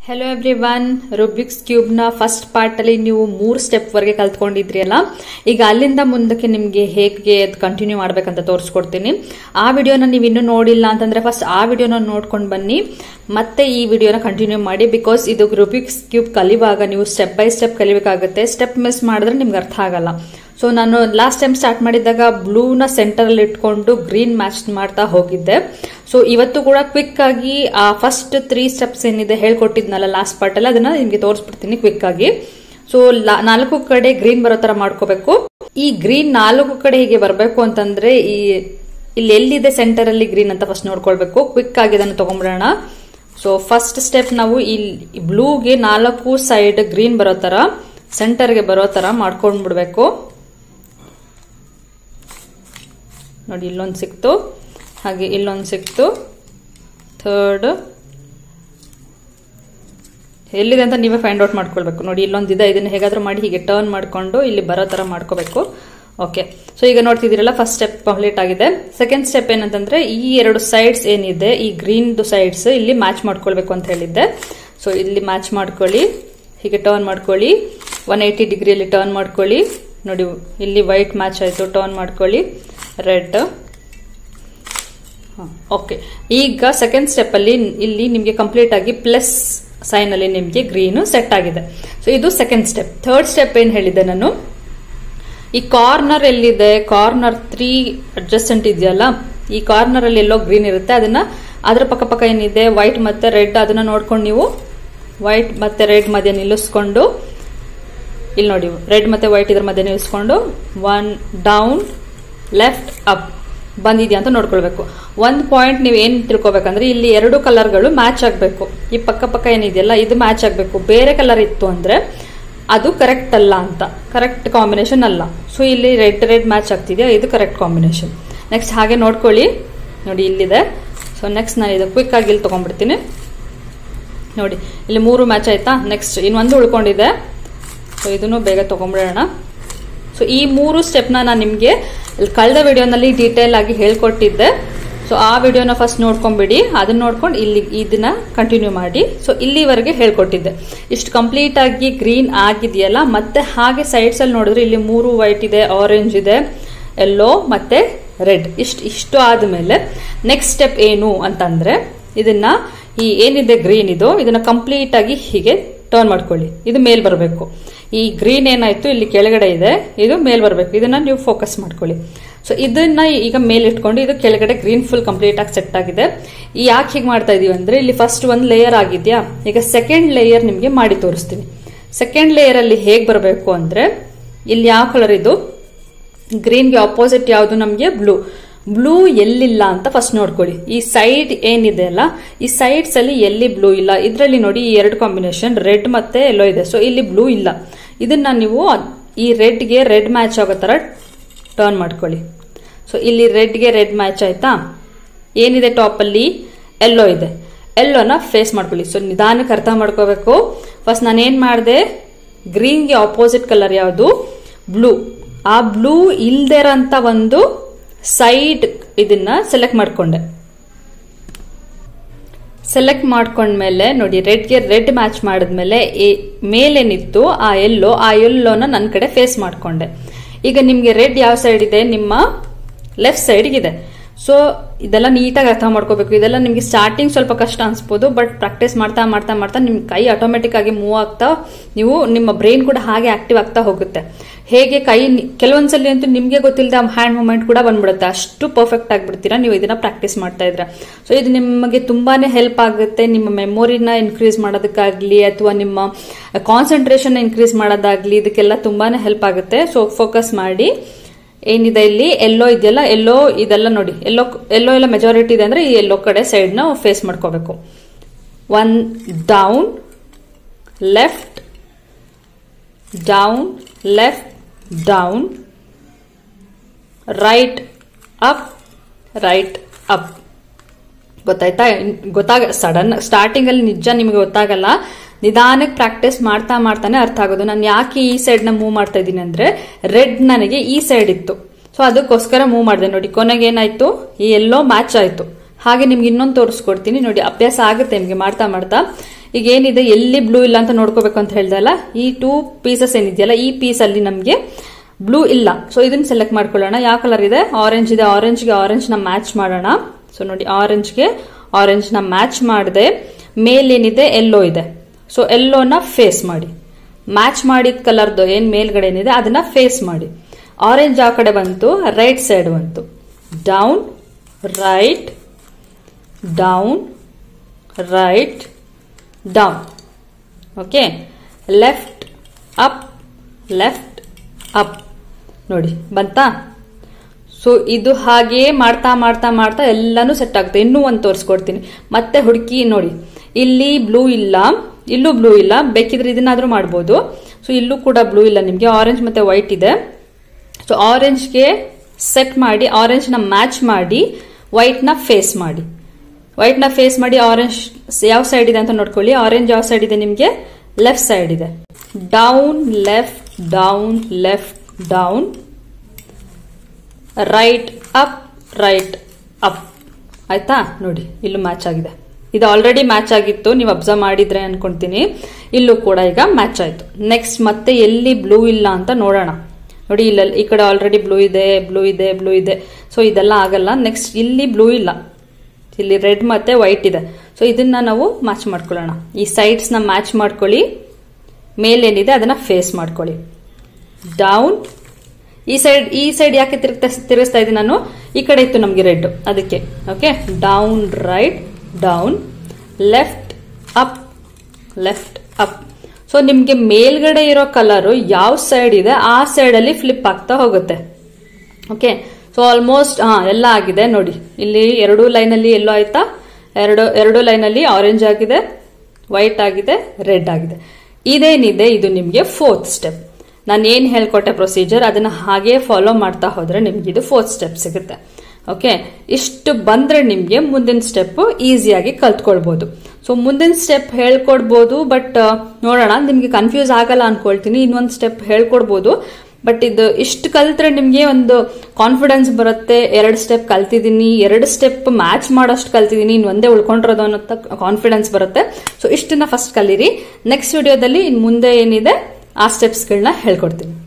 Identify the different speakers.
Speaker 1: hello everyone Rubik's cube ನ first part ಅಲ್ಲಿ ನೀವು ಮೂರ್ ಸ್ಟೆಪ್ ವರೆಗೆ ಕಲ್ತ್ಕೊಂಡಿದ್ರಿ ಅಲ್ಲ ಈಗ ಅಲ್ಲಿಂದ ಮುಂದಕ್ಕೆ ನಿಮ್ಗೆ ಹೇಗೆ ಅದು ಕಂಟಿನ್ಯೂ ಮಾಡ್ಬೇಕಂತ ತೋರಿಸ್ಕೊಡ್ತೀನಿ ಆ ವಿಡಿಯೋನ ನೀವು ಇನ್ನೂ ನೋಡಿಲ್ಲ ಅಂತಂದ್ರೆ ಫಸ್ಟ್ ಆ ವಿಡಿಯೋನ ನೋಡ್ಕೊಂಡು ಬನ್ನಿ ಮತ್ತೆ ಈ ವಿಡಿಯೋನ ಕಂಟಿನ್ಯೂ ಮಾಡಿ ಬಿಕಾಸ್ ಇದು ರುಬಿಕ್ಸ್ ಕ್ಯೂಬ್ ಕಲಿಯುವಾಗ ನೀವು ಸ್ಟೆಪ್ ಬೈ ಸ್ಟೆಪ್ ಕಲಿಬೇಕಾಗುತ್ತೆ ಸ್ಟೆಪ್ ಮಿಸ್ ಮಾಡಿದ್ರೆ ನಿಮ್ಗೆ ಅರ್ಥ ಆಗಲ್ಲ ಸೊ ನಾನು ಲಾಸ್ಟ್ ಟೈಮ್ ಸ್ಟಾರ್ಟ್ ಮಾಡಿದಾಗ ಬ್ಲೂನ ಸೆಂಟರ್ ಅಲ್ಲಿ ಇಟ್ಕೊಂಡು ಗ್ರೀನ್ ಮ್ಯಾಚ್ ಮಾಡ್ತಾ ಹೋಗಿದ್ದೆ ಸೊ ಇವತ್ತು ಕೂಡ ಕ್ವಿಕ್ ಆಗಿ ಆ ಫಸ್ಟ್ ತ್ರೀ ಸ್ಟೆಪ್ಸ್ ಏನಿದೆ ಹೇಳ್ಕೊಟ್ಟಿದ್ನಲ್ಲ ಲಾಸ್ಟ್ ಪಾರ್ಟ್ ಅಲ್ಲಿ ಅದನ್ನ ನಿಮ್ಗೆ ತೋರಿಸ್ಬಿಡ್ತೀನಿ ಕ್ವಿಕ್ ಆಗಿ ಸೊ ನಾಲ್ಕು ಕಡೆ ಗ್ರೀನ್ ಬರೋ ತರ ಮಾಡ್ಕೋಬೇಕು ಈ ಗ್ರೀನ್ ನಾಲ್ಕು ಕಡೆ ಹೀಗೆ ಬರಬೇಕು ಅಂತಂದ್ರೆ ಈ ಇಲ್ಲಿ ಎಲ್ಲಿದೆ ಸೆಂಟರ್ ಅಲ್ಲಿ ಗ್ರೀನ್ ಅಂತ ಫಸ್ಟ್ ನೋಡ್ಕೊಳ್ಬೇಕು ಕ್ವಿಕ್ ಆಗಿ ಇದನ್ನು ತಗೊಂಡ್ಬಿಡೋಣ ಸೊ ಫಸ್ಟ್ ಸ್ಟೆಪ್ ನಾವು ಇಲ್ಲಿ ಬ್ಲೂಗೆ ನಾಲ್ಕು ಸೈಡ್ ಗ್ರೀನ್ ಬರೋ ತರ ಸೆಂಟರ್ಗೆ ಬರೋ ತರ ಮಾಡ್ಕೊಂಡ್ಬಿಡ್ಬೇಕು ನೋಡಿ ಇಲ್ಲೊಂದು ಸಿಕ್ತು ಹಾಗೆ ಇಲ್ಲೊಂದು ಸಿಕ್ತು ಥರ್ಡ್ ಎಲ್ಲಿದೆ ಅಂತ ನೀವೇ ಫೈಂಡ್ ಔಟ್ ಮಾಡ್ಕೊಳ್ಬೇಕು ನೋಡಿ ಇಲ್ಲೊಂದಿದೆ ಇದನ್ನ ಹೇಗಾದ್ರೂ ಮಾಡಿ ಹೀಗೆ ಟರ್ನ್ ಮಾಡ್ಕೊಂಡು ಇಲ್ಲಿ ಬರೋ ತರ ಮಾಡ್ಕೋಬೇಕು ಓಕೆ ಸೊ ಈಗ ನೋಡ್ತಿದ್ದೀರಲ್ಲ ಫಸ್ಟ್ ಸ್ಟೆಪ್ ಕಂಪ್ಲೀಟ್ ಆಗಿದೆ ಸೆಕೆಂಡ್ ಸ್ಟೆಪ್ ಏನಂತಂದ್ರೆ ಈ ಎರಡು ಸೈಡ್ಸ್ ಏನಿದೆ ಈ ಗ್ರೀನ್ ಸೈಡ್ಸ್ ಇಲ್ಲಿ ಮ್ಯಾಚ್ ಮಾಡ್ಕೊಳ್ಬೇಕು ಅಂತ ಹೇಳಿದ್ದೆ ಸೊ ಇಲ್ಲಿ ಮ್ಯಾಚ್ ಮಾಡ್ಕೊಳ್ಳಿ ಹೀಗೆ ಟರ್ನ್ ಮಾಡ್ಕೊಳ್ಳಿ ಒನ್ ಏಯ್ಟಿ ಡಿಗ್ರಿಯಲ್ಲಿ ಟರ್ನ್ ಮಾಡ್ಕೊಳ್ಳಿ ನೋಡಿ ಇಲ್ಲಿ ವೈಟ್ ಮ್ಯಾಚ್ ಆಯಿತು ಟರ್ನ್ ಮಾಡ್ಕೊಳ್ಳಿ ರೆಡ್ ಓಕೆ ಈಗ ಸೆಕೆಂಡ್ ಸ್ಟೆಪ್ ಅಲ್ಲಿ ಇಲ್ಲಿ ನಿಮಗೆ ಕಂಪ್ಲೀಟ್ ಆಗಿ ಪ್ಲಸ್ ಸೈನ್ ಅಲ್ಲಿ ನಿಮಗೆ ಗ್ರೀನ್ ಸೆಟ್ ಆಗಿದೆ ಸೊ ಇದು ಸೆಕೆಂಡ್ ಸ್ಟೆಪ್ ಥರ್ಡ್ ಸ್ಟೆಪ್ ಏನ್ ಹೇಳಿದೆ ನಾನು ಈ ಕಾರ್ನರ್ ಎಲ್ಲಿದೆ ಕಾರ್ನರ್ ತ್ರೀ ಅಡ್ಜಸ್ಟೆಂಟ್ ಇದೆಯಲ್ಲ ಈ ಕಾರ್ನರ್ ಅಲ್ಲಿ ಎಲ್ಲೋ ಗ್ರೀನ್ ಇರುತ್ತೆ ಅದನ್ನ ಅದ್ರ ಪಕ್ಕ ಪಕ್ಕ ಏನಿದೆ ವೈಟ್ ಮತ್ತೆ ರೆಡ್ ಅದನ್ನ ನೋಡ್ಕೊಂಡು ನೀವು ವೈಟ್ ಮತ್ತೆ ರೆಡ್ ಮಧ್ಯೆ ನಿಲ್ಲಿಸ್ಕೊಂಡು ಇಲ್ಲಿ ನೋಡಿ ರೆಡ್ ಮತ್ತೆ ವೈಟ್ ಇದ್ರ ಮಧ್ಯೆ ನಿಲ್ಲಿಸ್ಕೊಂಡು ಒನ್ ಡೌನ್ ಲೆಫ್ಟ್ ಅಪ್ ಬಂದಿದ್ಯಾ ಅಂತ ನೋಡ್ಕೊಳ್ಬೇಕು ಒಂದ್ ಪಾಯಿಂಟ್ ನೀವು ಏನ್ ತಿಳ್ಕೊಬೇಕಂದ್ರೆ ಇಲ್ಲಿ ಎರಡು ಕಲರ್ಗಳು ಮ್ಯಾಚ್ ಆಗಬೇಕು ಈ ಪಕ್ಕ ಪಕ್ಕ ಏನಿದೆಯಲ್ಲ ಇದು ಮ್ಯಾಚ್ ಆಗಬೇಕು ಬೇರೆ ಕಲರ್ ಇತ್ತು ಅಂದ್ರೆ ಅದು ಕರೆಕ್ಟ್ ಅಲ್ಲ ಅಂತ ಕರೆಕ್ಟ್ ಕಾಂಬಿನೇಷನ್ ಅಲ್ಲ ಸೊ ಇಲ್ಲಿ ರೆಡ್ ರೆಡ್ ಮ್ಯಾಚ್ ಆಗ್ತಿದೆಯಾ ಇದು ಕರೆಕ್ಟ್ ಕಾಂಬಿನೇಷನ್ ನೆಕ್ಸ್ಟ್ ಹಾಗೆ ನೋಡ್ಕೊಳ್ಳಿ ನೋಡಿ ಇಲ್ಲಿದೆ ಸೊ ನೆಕ್ಸ್ಟ್ ನಾನು ಇದು ಕ್ವಿಕ್ ಆಗಿ ಇಲ್ಲಿ ತಗೊಂಡ್ಬಿಡ್ತೀನಿ ನೋಡಿ ಇಲ್ಲಿ ಮೂರು ಮ್ಯಾಚ್ ಆಯ್ತಾ ನೆಕ್ಸ್ಟ್ ಇನ್ನೊಂದು ಉಳ್ಕೊಂಡಿದೆ ಸೊ ಇದನ್ನು ಬೇಗ ತಗೊಂಡ್ಬಿಡೋಣ ಸೊ ಈ ಮೂರು ಸ್ಟೆಪ್ನ ನಾನು ನಿಮಗೆ ಕಳೆದ ವಿಡಿಯೋನಲ್ಲಿ ಡೀಟೇಲ್ ಆಗಿ ಹೇಳ್ಕೊಟ್ಟಿದ್ದೆ ಸೊ ಆ ವಿಡಿಯೋನ ಫಸ್ಟ್ ನೋಡ್ಕೊಂಡ್ಬಿಡಿ ಅದನ್ನ ನೋಡ್ಕೊಂಡು ಇಲ್ಲಿ ಇದನ್ನ ಕಂಟಿನ್ಯೂ ಮಾಡಿ ಸೊ ಇಲ್ಲಿವರೆಗೆ ಹೇಳ್ಕೊಟ್ಟಿದ್ದೆ ಇಷ್ಟು ಕಂಪ್ಲೀಟ್ ಆಗಿ ಗ್ರೀನ್ ಆಗಿದೆಯಲ್ಲ ಮತ್ತೆ ಹಾಗೆ ಸೈಡ್ಸ್ ಅಲ್ಲಿ ನೋಡಿದ್ರೆ ಇಲ್ಲಿ ಮೂರು ವೈಟ್ ಇದೆ ಆರೆಂಜ್ ಇದೆ ಎಲ್ಲೋ ಮತ್ತೆ ರೆಡ್ ಇಷ್ಟು ಇಷ್ಟು ಆದ್ಮೇಲೆ ನೆಕ್ಸ್ಟ್ ಸ್ಟೆಪ್ ಏನು ಅಂತಂದ್ರೆ ಇದನ್ನ ಈ ಏನಿದೆ ಗ್ರೀನ್ ಇದು ಇದನ್ನ ಕಂಪ್ಲೀಟ್ ಆಗಿ ಹೀಗೆ ಟರ್ನ್ ಮಾಡ್ಕೊಳ್ಳಿ ಇದು ಮೇಲ್ ಬರಬೇಕು ಈ ಗ್ರೀನ್ ಏನಾಯ್ತು ಇಲ್ಲಿ ಕೆಳಗಡೆ ಇದೆ ಇದು ಮೇಲ್ ಬರಬೇಕು ಇದನ್ನ ನೀವು ಫೋಕಸ್ ಮಾಡ್ಕೊಳ್ಳಿ ಸೊ ಇದನ್ನ ಈಗ ಮೇಲ್ ಇಟ್ಕೊಂಡು ಇದು ಕೆಳಗಡೆ ಗ್ರೀನ್ ಫುಲ್ ಕಂಪ್ಲೀಟ್ ಆಗಿ ಸೆಟ್ ಆಗಿದೆ ಈ ಯಾಕೆ ಹೀಗೆ ಮಾಡ್ತಾ ಇದೀವಿ ಅಂದ್ರೆ ಇಲ್ಲಿ ಫಸ್ಟ್ ಒಂದು ಲೇಯರ್ ಆಗಿದ್ಯಾ ಈಗ ಸೆಕೆಂಡ್ ಲೇಯರ್ ನಿಮಗೆ ಮಾಡಿ ತೋರಿಸ್ತೀನಿ ಸೆಕೆಂಡ್ ಲೇಯರ್ ಅಲ್ಲಿ ಹೇಗೆ ಬರಬೇಕು ಅಂದ್ರೆ ಇಲ್ಲಿ ಯಾವ ಕಲರ್ ಇದು ಗ್ರೀನ್ಗೆ ಆಪೋಸಿಟ್ ಯಾವುದು ನಮಗೆ ಬ್ಲೂ ಬ್ಲೂ ಎಲ್ಲಿಲ್ಲ ಅಂತ ಫಸ್ಟ್ ನೋಡ್ಕೊಳ್ಳಿ ಈ ಸೈಡ್ ಏನಿದೆ ಅಲ್ಲ ಈ ಸೈಡ್ಸ್ ಅಲ್ಲಿ ಎಲ್ಲಿ ಬ್ಲೂ ಇಲ್ಲ ಇದರಲ್ಲಿ ನೋಡಿ ಈ ಎರಡು ಕಾಂಬಿನೇಷನ್ ರೆಡ್ ಮತ್ತೆ ಎಲ್ಲೋ ಇದೆ ಸೊ ಇಲ್ಲಿ ಬ್ಲೂ ಇಲ್ಲ ಇದನ್ನ ನೀವು ಈ ರೆಡ್ಗೆ ರೆಡ್ ಮ್ಯಾಚ್ ಆಗೋ ತರ ಟರ್ನ್ ಮಾಡ್ಕೊಳ್ಳಿ ಸೊ ಇಲ್ಲಿ ರೆಡ್ಗೆ ರೆಡ್ ಮ್ಯಾಚ್ ಆಯ್ತಾ ಏನಿದೆ ಟಾಪ್ ಅಲ್ಲಿ ಎಲ್ಲೋ ಇದೆ ಎಲ್ಲೋನ ಫೇಸ್ ಮಾಡ್ಕೊಳ್ಳಿ ಸೊ ನಿಧಾನಕ್ಕೆ ಅರ್ಥ ಮಾಡ್ಕೋಬೇಕು ಫಸ್ಟ್ ನಾನು ಏನ್ ಮಾಡಿದೆ ಗ್ರೀನ್ಗೆ ಆಪೋಸಿಟ್ ಕಲರ್ ಯಾವುದು ಬ್ಲೂ ಆ ಬ್ಲೂ ಇಲ್ದಿರಂತ ಒಂದು ಸೈಡ್ ಇದನ್ನ ಸೆಲೆಕ್ಟ್ ಮಾಡ್ಕೊಂಡೆ ಸೆಲೆಕ್ಟ್ ಮಾಡ್ಕೊಂಡ್ಮೇಲೆ ನೋಡಿ ರೆಡ್ಗೆ ರೆಡ್ ಮ್ಯಾಚ್ ಮಾಡಿದ್ಮೇಲೆ ಮೇಲೇನಿತ್ತು ಆ ಎಲ್ಲೋ ಆ ಎಲ್ಲೋನ ನನ್ನ ಕಡೆ ಫೇಸ್ ಮಾಡ್ಕೊಂಡೆ ಈಗ ನಿಮ್ಗೆ ರೆಡ್ ಯಾವ ಸೈಡ್ ಇದೆ ನಿಮ್ಮ ಲೆಫ್ಟ್ ಸೈಡ್ಗಿದೆ ಸೊ ಇದೆಲ್ಲ ನೀಟಾಗಿ ಅರ್ಥ ಮಾಡ್ಕೋಬೇಕು ಇದೆಲ್ಲ ನಿಮ್ಗೆ ಸ್ಟಾರ್ಟಿಂಗ್ ಸ್ವಲ್ಪ ಕಷ್ಟ ಅನ್ಸ್ಬೋದು ಬಟ್ ಪ್ರಾಕ್ಟೀಸ್ ಮಾಡ್ತಾ ಮಾಡ್ತಾ ಮಾಡ್ತಾ ನಿಮ್ ಕೈ ಆಟೋಮೆಟಿಕ್ ಆಗಿ ಮೂವ್ ಆಗ್ತಾ ನೀವು ನಿಮ್ಮ ಬ್ರೈನ್ ಕೂಡ ಹಾಗೆ ಆಕ್ಟಿವ್ ಆಗ್ತಾ ಹೋಗುತ್ತೆ ಹೇಗೆ ಕೈ ಕೆಲವೊಂದ್ಸಲಿ ಅಂತೂ ನಿಮ್ಗೆ ಗೊತ್ತಿಲ್ಲದ ಹ್ಯಾಂಡ್ ಮೂವ್ಮೆಂಟ್ ಕೂಡ ಬಂದ್ಬಿಡುತ್ತೆ ಅಷ್ಟು ಪರ್ಫೆಕ್ಟ್ ಆಗಿಬಿಡ್ತೀರಾ ನೀವು ಇದನ್ನ ಪ್ರಾಕ್ಟೀಸ್ ಮಾಡ್ತಾ ಇದ್ರೆ ಸೊ ಇದು ನಿಮಗೆ ತುಂಬಾನೇ ಹೆಲ್ಪ್ ಆಗುತ್ತೆ ನಿಮ್ಮ ಮೆಮೊರಿನ ಇನ್ಕ್ರೀಸ್ ಮಾಡೋದಕ್ಕಾಗ್ಲಿ ಅಥವಾ ನಿಮ್ಮ ಕಾನ್ಸಂಟ್ರೇಷನ್ ಇನ್ಕ್ರೀಸ್ ಮಾಡೋದಾಗ್ಲಿ ಇದಕ್ಕೆಲ್ಲ ತುಂಬಾನೇ ಹೆಲ್ಪ್ ಆಗುತ್ತೆ ಸೊ ಫೋಕಸ್ ಮಾಡಿ ಏನಿದೆ ಇಲ್ಲಿ ಎಲ್ಲೋ ಇದೆಯಲ್ಲ ಎಲ್ಲೋ ಇದೆಲ್ಲ ನೋಡಿ ಎಲ್ಲೋ ಎಲ್ಲೋ ಎಲ್ಲ ಮೆಜಾರಿಟಿ ಇದೆ ಅಂದ್ರೆ ಈ ಎಲ್ಲೋ ಕಡೆ ಸೈಡ್ ನ ಫೇಸ್ ಮಾಡ್ಕೋಬೇಕು one down left down left down right up right up ಗೊತ್ತಾಯ್ತಾ ಗೊತ್ತಾಗ ಸಡನ್ ಸ್ಟಾರ್ಟಿಂಗ್ ಅಲ್ಲಿ ನಿಜ ನಿಮಗೆ ಗೊತ್ತಾಗಲ್ಲ ನಿಧಾನಕ್ಕೆ ಪ್ರಾಕ್ಟೀಸ್ ಮಾಡ್ತಾ ಮಾಡ್ತಾನೆ ಅರ್ಥ ಆಗೋದು ನಾನು ಯಾಕೆ ಈ ಸೈಡ್ ನ ಮೂವ್ ಮಾಡ್ತಾ ಇದ್ದೀನಿ ಅಂದ್ರೆ ರೆಡ್ ನನಗೆ ಈ ಸೈಡ್ ಇತ್ತು ಸೊ ಅದಕ್ಕೋಸ್ಕರ ಮೂವ್ ಮಾಡಿದೆ ನೋಡಿ ಕೊನೆಗೆ ಏನಾಯ್ತು ಈ ಎಲ್ಲೋ ಮ್ಯಾಚ್ ಆಯ್ತು ಹಾಗೆ ನಿಮ್ಗೆ ಇನ್ನೊಂದು ತೋರಿಸ್ಕೊಡ್ತೀನಿ ನೋಡಿ ಅಭ್ಯಾಸ ಆಗುತ್ತೆ ನಿಮ್ಗೆ ಮಾಡ್ತಾ ಮಾಡ್ತಾ ಈಗ ಏನಿದೆ ಎಲ್ಲಿ ಬ್ಲೂ ಇಲ್ಲ ಅಂತ ನೋಡ್ಕೋಬೇಕು ಅಂತ ಹೇಳ್ದಲ್ಲ ಈ ಟೂ ಪೀಸಸ್ ಏನಿದೆಯಲ್ಲ ಈ ಪೀಸ್ ಅಲ್ಲಿ ನಮಗೆ ಬ್ಲೂ ಇಲ್ಲ ಸೊ ಇದನ್ನ ಸೆಲೆಕ್ಟ್ ಮಾಡ್ಕೊಳ್ಳೋಣ ಯಾವ ಕಲರ್ ಇದೆ ಆರೆಂಜ್ ಇದೆ ಆರೆಂಜ್ಗೆ ಆರೆಂಜ್ ನ ಮ್ಯಾಚ್ ಮಾಡೋಣ ಸೊ ನೋಡಿ ಆರೆಂಜ್ಗೆ ಆರೆಂಜ್ ನ ಮ್ಯಾಚ್ ಮಾಡಿದೆ ಮೇಲೇನಿದೆ ಎಲ್ಲೋ ಇದೆ ಸೊ ಎಲ್ಲೋನ ಫೇಸ್ ಮಾಡಿ ಮ್ಯಾಚ್ ಮಾಡಿದ ಕಲರ್ದು ಏನ್ ಮೇಲ್ಗಡೆ ಏನಿದೆ ಅದನ್ನ ಫೇಸ್ ಮಾಡಿ ಆರೆಂಜ್ ಆ ಕಡೆ ಬಂತು ರೈಟ್ ಸೈಡ್ ಬಂತು down right down right down okay left up left up ನೋಡಿ ಬಂತಾ ಸೊ ಇದು ಹಾಗೆಯೇ ಮಾಡ್ತಾ ಮಾಡ್ತಾ ಮಾಡ್ತಾ ಎಲ್ಲಾನು ಸೆಟ್ ಆಗುತ್ತೆ ಇನ್ನೂ ಒಂದು ತೋರಿಸ್ಕೊಡ್ತೀನಿ ಮತ್ತೆ ಹುಡುಕಿ ನೋಡಿ ಇಲ್ಲಿ ಬ್ಲೂ ಇಲ್ಲ ಇಲ್ಲೂ ಬ್ಲೂ ಇಲ್ಲ ಬೇಕಿದ್ರೆ ಇದನ್ನಾದ್ರೂ ಮಾಡ್ಬೋದು ಸೊ ಇಲ್ಲೂ ಕೂಡ ಬ್ಲೂ ಇಲ್ಲ ನಿಮಗೆ ಆರೆಂಜ್ ಮತ್ತೆ ವೈಟ್ ಇದೆ ಸೊ ಆರೆಂಜ್ಗೆ ಸೆಟ್ ಮಾಡಿ ಆರೆಂಜ್ನ ಮ್ಯಾಚ್ ಮಾಡಿ ವೈಟ್ನ ಫೇಸ್ ಮಾಡಿ ವೈಟ್ನ ಫೇಸ್ ಮಾಡಿ ಆರೆಂಜ್ ಯಾವ ಸೈಡ್ ಇದೆ ಅಂತ ನೋಡ್ಕೊಳ್ಳಿ ಆರೆಂಜ್ ಯಾವ ಸೈಡ್ ಇದೆ ನಿಮಗೆ ಲೆಫ್ಟ್ ಸೈಡ್ ಇದೆ down left down left down right up right up ಆಯ್ತಾ ನೋಡಿ ಇಲ್ಲೂ ಮ್ಯಾಚ್ ಆಗಿದೆ ಇದು ಆಲ್ರೆಡಿ ಮ್ಯಾಚ್ ಆಗಿತ್ತು ನೀವು ಅಬ್ಸರ್ವ್ ಮಾಡಿದ್ರೆ ಅನ್ಕೊಂತೀನಿ ಇಲ್ಲೂ ಕೂಡ ಈಗ ಮ್ಯಾಚ್ ಆಯ್ತು ನೆಕ್ಸ್ಟ್ ಮತ್ತೆ ಎಲ್ಲಿ ಬ್ಲೂ ಇಲ್ಲ ಅಂತ ನೋಡೋಣ ನೋಡಿ ಇಲ್ಲ ಈ ಕಡೆ ಆಲ್ರೆಡಿ ಬ್ಲೂ ಇದೆ ಬ್ಲೂ ಇದೆ ಬ್ಲೂ ಇದೆ ಸೊ ಇದೆಲ್ಲ ಆಗಲ್ಲ ನೆಕ್ಸ್ಟ್ ಇಲ್ಲಿ ಬ್ಲೂ ಇಲ್ಲ ಇಲ್ಲಿ ರೆಡ್ ಮತ್ತೆ ವೈಟ್ ಇದೆ ಸೊ ಇದನ್ನ ನಾವು ಮ್ಯಾಚ್ ಮಾಡ್ಕೊಳ್ಳೋಣ ಈ ಸೈಡ್ಸ್ ನ ಮ್ಯಾಚ್ ಮಾಡ್ಕೊಳ್ಳಿ ಮೇಲೇನಿದೆ ಅದನ್ನ ಫೇಸ್ ಮಾಡ್ಕೊಳ್ಳಿ ಡೌನ್ ಈ ಸೈಡ್ ಈ ಸೈಡ್ ಯಾಕೆ ತಿರುಗ್ತಾ ತಿರುಗಿಸ್ತಾ ಇದ್ದೀನಿ ನಾನು ಈ ಕಡೆ ಇತ್ತು ನಮಗೆ ರೆಡ್ ಅದಕ್ಕೆ okay down right down left up left up so ನಿಮ್ಗೆ ಮೇಲ್ಗಡೆ ಇರೋ ಕಲರು ಯಾವ ಸೈಡ್ ಇದೆ ಆ ಸೈಡ್ ಅಲ್ಲಿ ಫ್ಲಿಪ್ ಆಗ್ತಾ ಹೋಗುತ್ತೆ ಓಕೆ ಸೊ ಆಲ್ಮೋಸ್ಟ್ ಹಾ ಎಲ್ಲ ಆಗಿದೆ ನೋಡಿ ಇಲ್ಲಿ ಎರಡು ಲೈನ್ ಅಲ್ಲಿ ಎಲ್ಲೋ ಆಯ್ತಾ ಎರಡು ಎರಡು ಲೈನ್ ಅಲ್ಲಿ ಆರೆಂಜ್ ಆಗಿದೆ ವೈಟ್ ಆಗಿದೆ ರೆಡ್ ಆಗಿದೆ ಇದೇನಿದೆ ಇದು ನಿಮಗೆ ಫೋರ್ತ್ ಸ್ಟೆಪ್ ನಾನು ಏನ್ ಹೇಳ್ಕೊಟ್ಟೆ ಪ್ರೊಸೀಜರ್ ಅದನ್ನ ಹಾಗೆ ಫಾಲೋ ಮಾಡ್ತಾ ಹೋದ್ರೆ ನಿಮ್ಗೆ ಇದು ಫೋರ್ತ್ ಸ್ಟೆಪ್ ಸಿಗುತ್ತೆ ಓಕೆ ಇಷ್ಟು ಬಂದ್ರೆ ನಿಮ್ಗೆ ಮುಂದಿನ ಸ್ಟೆಪ್ ಈಸಿಯಾಗಿ ಕಲ್ತ್ಕೊಳ್ಬಹುದು ಸೊ ಮುಂದಿನ ಸ್ಟೆಪ್ ಹೇಳ್ಕೊಡ್ಬೋದು ಬಟ್ ನೋಡೋಣ ನಿಮ್ಗೆ ಕನ್ಫ್ಯೂಸ್ ಆಗಲ್ಲ ಅನ್ಕೊಳ್ತೀನಿ ಇನ್ನೊಂದು ಸ್ಟೆಪ್ ಹೇಳ್ಕೊಡ್ಬೋದು ಬಟ್ ಇದು ಇಷ್ಟು ಕಲ್ತ್ರೆ ನಿಮ್ಗೆ ಒಂದು ಕಾನ್ಫಿಡೆನ್ಸ್ ಬರುತ್ತೆ ಎರಡು ಸ್ಟೆಪ್ ಕಲ್ತಿದ್ದೀನಿ ಎರಡು ಸ್ಟೆಪ್ ಮ್ಯಾಚ್ ಮಾಡೋಷ್ಟು ಕಲ್ತಿದ್ದೀನಿ ಇನ್ನು ಒಂದೇ ಉಳ್ಕೊಂಡಿರೋದು ಅನ್ನೋ ಕಾನ್ಫಿಡೆನ್ಸ್ ಬರುತ್ತೆ ಸೊ ಇಷ್ಟನ್ನ ಫಸ್ಟ್ ಕಲೀರಿ ನೆಕ್ಸ್ಟ್ ವಿಡಿಯೋದಲ್ಲಿ ಇನ್ ಮುಂದೆ ಏನಿದೆ ಆ ಸ್ಟೆಪ್ಸ್ಗಳನ್ನ ಹೇಳ್ಕೊಡ್ತೀನಿ